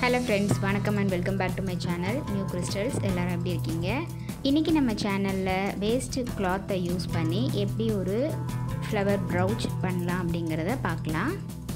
hello friends வணக்கம் and welcome back to my channel new crystals எல்லோரும் எப்படி இருக்கீங்க இன்றைக்கி நம்ம சேனலில் வேஸ்ட்டு கிளாத்தை யூஸ் பண்ணி எப்படி ஒரு ஃப்ளவர் ப்ரௌச் பண்ணலாம் அப்படிங்கிறத பார்க்கலாம்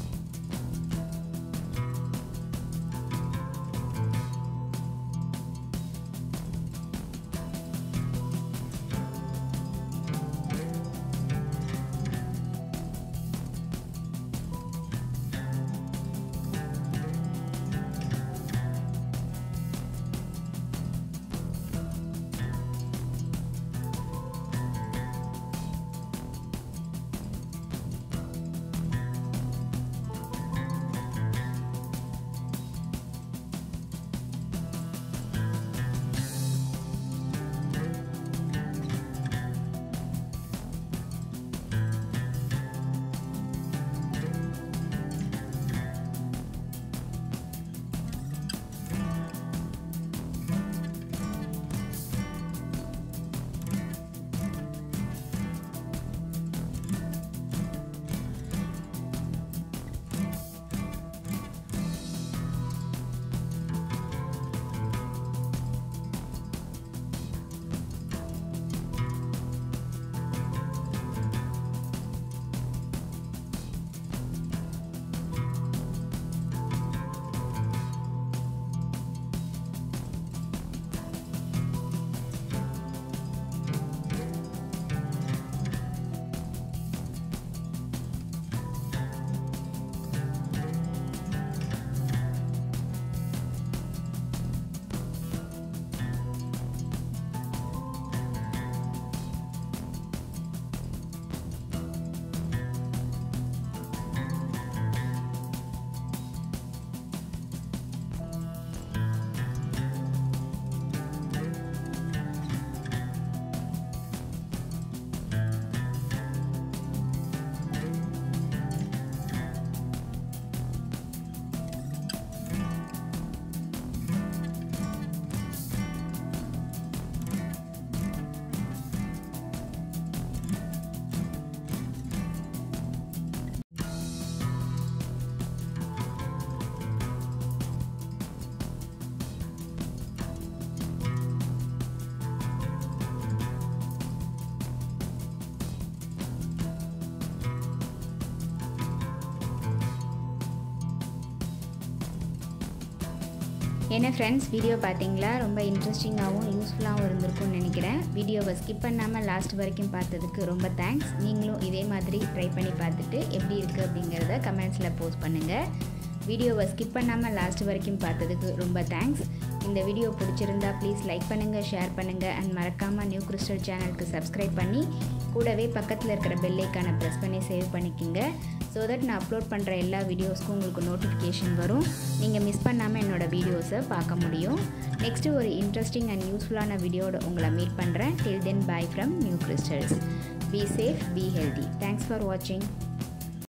என்ன ஃப்ரெண்ட்ஸ் வீடியோ பார்த்தீங்களா ரொம்ப இன்ட்ரெஸ்டிங்காகவும் யூஸ்ஃபுல்லாகவும் இருந்திருக்கும்னு நினைக்கிறேன் வீடியோவை ஸ்கிப் பண்ணாமல் லாஸ்ட் வரைக்கும் பார்த்ததுக்கு ரொம்ப தேங்க்ஸ் நீங்களும் இதே மாதிரி ட்ரை பண்ணி பார்த்துட்டு எப்படி இருக்குது அப்படிங்கிறத கமெண்ட்ஸில் போஸ்ட் பண்ணுங்கள் வீடியோவை ஸ்கிப் பண்ணாமல் லாஸ்ட் வரைக்கும் பார்த்ததுக்கு ரொம்ப தேங்க்ஸ் இந்த வீடியோ பிடிச்சிருந்தா ப்ளீஸ் லைக் பண்ணுங்கள் ஷேர் பண்ணுங்கள் அண்ட் மறக்காமல் நியூ கிறிஸ்டல் சேனலுக்கு சப்ஸ்கிரைப் பண்ணி கூடவே பக்கத்தில் இருக்கிற பெல்லைக்கான ப்ரெஸ் பண்ணி சேவ் பண்ணிக்கோங்க ஸோ தட் நான் அப்லோட் பண்ணுற எல்லா வீடியோஸ்க்கும் உங்களுக்கு நோட்டிஃபிகேஷன் வரும் நீங்கள் மிஸ் பண்ணாமல் என்னோடய வீடியோஸை பார்க்க முடியும் நெக்ஸ்ட்டு ஒரு இன்ட்ரெஸ்டிங் அண்ட் யூஸ்ஃபுல்லான வீடியோட உங்களை மீட் பண்ணுறேன் till then bye from new crystals be safe be healthy thanks for வாட்சிங்